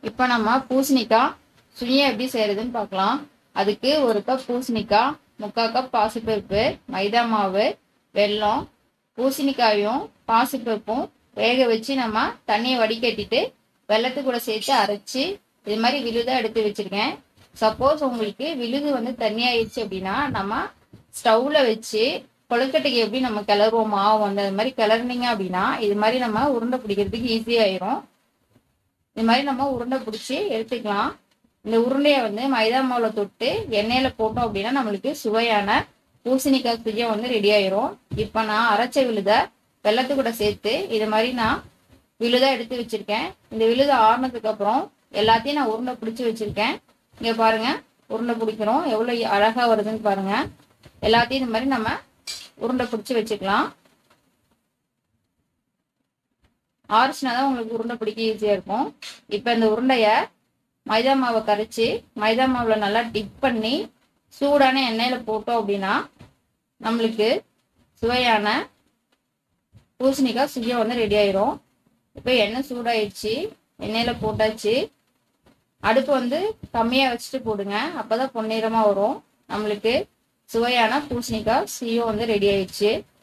இப்போ நம்ம பூசணிக்காய் சுழியம் எப்படி செய்யறதுன்னு பார்க்கலாம் அதுக்கு ஒரு கப் பூசணிக்காய் முக்கால் கப் பாசிப்பருப்பு மைதா மாவு வெல்லம் பூசணிக்காயும் பாசிப்பருப்பும் வேக வச்சு நம்ம தண்ணியை வடிகட்டிட்டு வெள்ளத்து கூட சேர்த்து அரைச்சி இது மாதிரி விழுதாக எடுத்து வச்சிருக்கேன் சப்போஸ் உங்களுக்கு விழுது வந்து தண்ணி ஆயிடுச்சு அப்படின்னா நம்ம ஸ்டவ்ல வச்சு கொழுக்கட்டைக்கு எப்படி நம்ம கிளறுவோம் மாவு வந்து அது மாதிரி கிளறுனீங்க அப்படின்னா இது மாதிரி நம்ம உருண்டை பிடிக்கிறதுக்கு ஈஸியாயிரும் இது மாதிரி நம்ம உருண்டை பிடிச்சி எடுத்துக்கலாம் இந்த உருண்டையை வந்து மைதா மாவுல தொட்டு எண்ணெயில போட்டோம் அப்படின்னா நம்மளுக்கு சுவையான பூசணிக்காய் சுஜியம் வந்து ரெடி ஆயிரும் இப்போ நான் அரைச்ச விழுத வெள்ளத்து கூட சேர்த்து இது மாதிரி நான் விழுதா எடுத்து வச்சிருக்கேன் இந்த விழுத ஆறுனதுக்கு அப்புறம் எல்லாத்தையும் நான் உருண்டை பிடிச்சி வச்சிருக்கேன் இங்க பாருங்க உருண்டை பிடிக்கிறோம் எவ்வளவு அழகா வருதுன்னு பாருங்க எல்லாத்தையும் இந்த மாதிரி நம்ம உருண்டை பிடிச்சி வச்சுக்கலாம் ஆறுச்சுனா தான் உங்களுக்கு உருண்டை பிடிக்க ஈஸியாக இருக்கும் இப்போ இந்த உருண்டைய மைதா மாவை கரைச்சி மைதா மாவில் நல்லா டிப் பண்ணி சூடான எண்ணெயில் போட்டோம் அப்படின்னா நம்மளுக்கு சுவையான பூசணிக்காய் சுஜியம் வந்து ரெடி ஆயிரும் இப்போ எண்ணெய் சூடாயிடுச்சு எண்ணெயில் போட்டாச்சு அடுப்பு வந்து கம்மியாக வச்சுட்டு போடுங்க அப்போ தான் பொன்னிறமாக வரும் நம்மளுக்கு சுவையான பூசணிக்காய் சுயம் வந்து ரெடி ஆயிடுச்சு